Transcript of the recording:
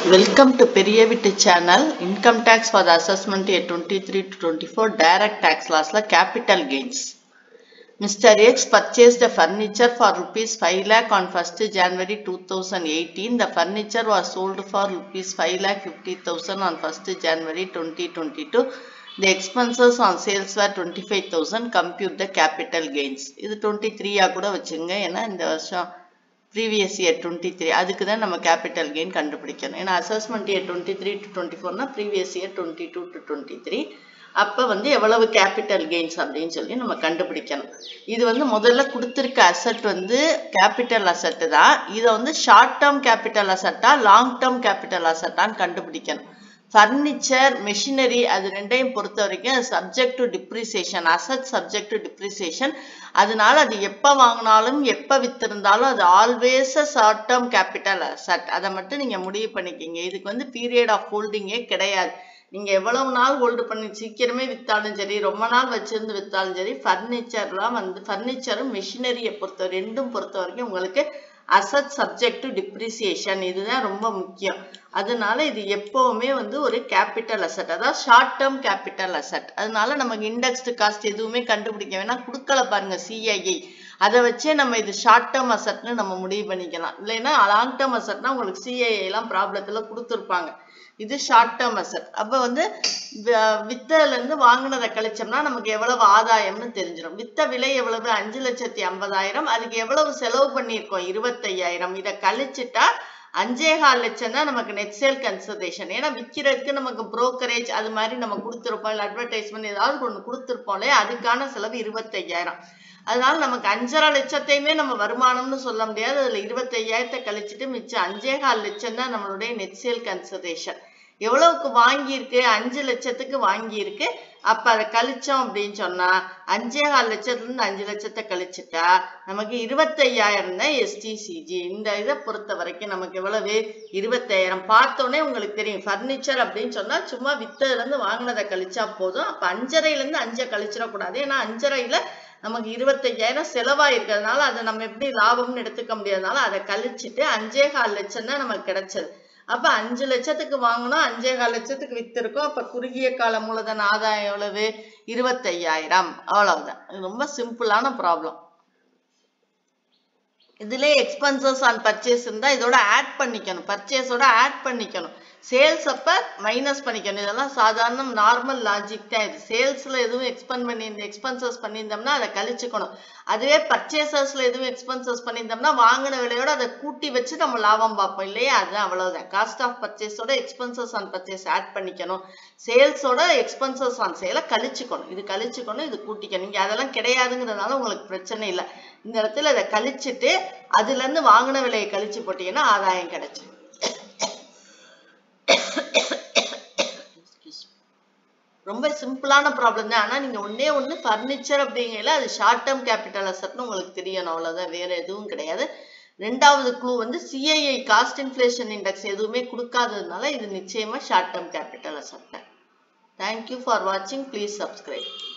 Welcome to Periyavittu channel. Income tax for the assessment year 23 to 24 direct tax laws la capital gains. Mr. X purchased a furniture for rupees 5 lakh on 1st January 2018. The furniture was sold for rupees 5 lakh 50,000 on 1st January 2022. The expenses on sales were 25,000. Compute the capital gains. இது 23 ஆ கூட வச்சுங்க ஏன்னா இந்த வருஷம் previous year twenty three அதுக்கு தான் நம்ம capital gain கண்டுபிடிக்கணும் ஏன்னா assessment year twenty three to twenty ஃபோர்னா previous year twenty two to twenty three அப்போ வந்து எவ்வளவு கேபிட்டல் கெயின்ஸ் அப்படின்னு சொல்லி நம்ம கண்டுபிடிக்கணும் இது வந்து முதல்ல கொடுத்துருக்க அசட் வந்து கேபிட்டல் அசட்டு தான் இதை வந்து ஷார்ட் டேர்ம் கேபிட்டல் அசட்டா லாங் டேர்ம் கேபிட்டல் அசட்டான்னு கண்டுபிடிக்கணும் ஃபர்னிச்சர் மெஷினரி அது ரெண்டையும் பொறுத்த வரைக்கும் subject to depreciation asset subject to depreciation அதனால அது எப்போ வாங்கினாலும் எப்போ வித்திருந்தாலும் அது always a short term capital asset அதை மட்டும் நீங்கள் முடிவு பண்ணிக்கிங்க இதுக்கு வந்து பீரியட் ஆஃப் ஹோல்டிங்கே கிடையாது நீங்க எவ்வளவு நாள் ஹோல்டு பண்ணி சீக்கிரமே வித்தாலும் சரி ரொம்ப நாள் வச்சிருந்து வித்தாலும் சரி ஃபர்னிச்சர்லாம் வந்து ஃபர்னிச்சரும் மெஷினரியை பொறுத்த ரெண்டும் பொறுத்த வரைக்கும் உங்களுக்கு அசட் சப்ஜெக்ட் டு டிப்ரிசியேஷன் இதுதான் ரொம்ப முக்கியம் அதனால இது எப்பவுமே வந்து ஒரு கேபிட்டல் அசட் அதாவது ஷார்ட் டேர்ம் கேபிட்டல் அசட் அதனால நமக்கு இண்டெக்ஸ்டு காஸ்ட் எதுவுமே கண்டுபிடிக்க வேணாம் கொடுக்கல பாருங்க சிஐஐ அதை வச்சே நம்ம இது ஷார்ட் டேர்ம் அசட்னு நம்ம முடிவு பண்ணிக்கலாம் இல்லைன்னா லாங் டேர்ம் அசட்னா உங்களுக்கு சிஐஐ எல்லாம் ப்ராப்ளத்துல கொடுத்துருப்பாங்க இது ஷார்ட் டேர்ம் அசட் அப்ப வந்து வித்தல இருந்து வாங்கினதை கழிச்சோம்னா நமக்கு எவ்வளவு ஆதாயம்னு தெரிஞ்சிடும் வித்த விலை எவ்வளவு அஞ்சு லட்சத்தி ஐம்பதாயிரம் அதுக்கு எவ்வளவு செலவு பண்ணியிருக்கோம் இருபத்தையாயிரம் இதை கழிச்சுட்டா அஞ்சே கால் லட்சம் தான் நமக்கு நெட் சேல் கன்சல்டேஷன் ஏன்னா விற்கிறதுக்கு நமக்கு புரோக்கரேஜ் அது மாதிரி நம்ம கொடுத்துருப்போம் இல்லை அட்வர்டைஸ்மெண்ட் ஏதாவது ஒன்று கொடுத்துருப்போம் இல்லையா அதுக்கான செலவு இருபத்தையாயிரம் அதனால நமக்கு அஞ்சரை லட்சத்தையுமே நம்ம வருமானம்னு சொல்ல முடியாது அதுல இருபத்தையாயிரத்தை கழிச்சுட்டு மிச்சம் அஞ்சே கால் லட்சம் தான் நம்மளுடைய நெட் சேல் கன்சல்டேஷன் எவ்வளவுக்கு வாங்கியிருக்கு அஞ்சு லட்சத்துக்கு வாங்கியிருக்கு அப்ப அதை கழிச்சோம் அப்படின்னு சொன்னா அஞ்சே கால் லட்சத்துல இருந்து அஞ்சு லட்சத்தை கழிச்சுட்டா நமக்கு இருபத்தையாயிரம் தான் எஸ்டிசிஜி இந்த இதை பொறுத்த வரைக்கும் நமக்கு எவ்வளவு இருபத்தாயிரம் பார்த்தோன்னே உங்களுக்கு தெரியும் ஃபர்னிச்சர் அப்படின்னு சொன்னா சும்மா வித்ததுல இருந்து வாங்கினதை கழிச்சா போதும் அப்ப அஞ்சரையில இருந்து அஞ்சை கழிச்சிடக்கூடாது ஏன்னா அஞ்சரையில நமக்கு இருபத்தையாயிரம் செலவா இருக்கிறதுனால அதை நம்ம எப்படி லாபம்னு எடுத்துக்க முடியாதனால அதை கழிச்சுட்டு அஞ்சே கால் லட்சம் தான் நமக்கு கிடைச்சது அப்ப அஞ்சு லட்சத்துக்கு வாங்கினோம் அஞ்சே கால் லட்சத்துக்கு வித்திருக்கோம் அப்ப குறுகிய கால மூலதன ஆதாயம் எவ்வளவு இருபத்தையாயிரம் அவ்வளவுதான் இது ரொம்ப சிம்பிளான ப்ராப்ளம் இதுல எக்ஸ்பென்சஸ் ஆன் பர்ச்சேஸ் இருந்தா இதோட ஆட் பண்ணிக்கணும் பர்ச்சேஸோட ஆட் பண்ணிக்கணும் சேல்ஸ் அப்ப மைனஸ் பண்ணிக்கணும் இதெல்லாம் சாதாரண நார்மல் லாஜிக் தான் இது சேல்ஸ்ல எதுவும் எக்ஸ்பெண்ட் பண்ணி எக்ஸ்பென்சஸ் பண்ணியிருந்தோம்னா அதை கழிச்சுக்கணும் அதுவே பர்ச்சேசர்ஸ்ல எதுவும் எக்ஸ்பென்சஸ் பண்ணியிருந்தோம்னா வாங்கின விலையோட அதை கூட்டி வச்சு நம்ம லாபம் பார்ப்போம் இல்லையா அதுதான் அவ்வளவுதான் காஸ்ட் ஆஃப் பர்ச்சேஸோட எக்ஸ்பென்சஸ் ஆன் பர்ச்சேஸ் ஆட் பண்ணிக்கணும் சேல்ஸோட எக்ஸ்பென்சஸ் ஆன் சேலை கழிச்சுக்கணும் இது கழிச்சுக்கணும் இது கூட்டிக்கணும் இங்க அதெல்லாம் கிடையாதுங்கிறதுனால உங்களுக்கு பிரச்சனை இல்லை இந்த இடத்துல இதை கழிச்சுட்டு அதுல இருந்து வாங்கின விலையை கழிச்சு போட்டீங்கன்னா ஆதாயம் கிடைச்சிடும் ரொம்ப சிம்பிளான ப்ராப்ளம் தான் ஆனால் நீங்கள் ஒன்றே ஒன்று ஃபர்னிச்சர் அப்படிங்கல அது ஷார்ட் டேர்ம் கேபிட்டல் அசட்னு உங்களுக்கு தெரியணும் அவ்வளோதான் வேற எதுவும் கிடையாது ரெண்டாவது க்ளூ வந்து சிஐஐ காஸ்ட் இன்ஃப்ளேஷன் இண்டெக்ஸ் எதுவுமே கொடுக்காததுனால இது நிச்சயமாக ஷார்ட் டேர்ம் கேபிட்டல் அசட் தான் தேங்க்யூ ஃபார் வாட்சிங் ப்ளீஸ் சப்ஸ்கிரைப்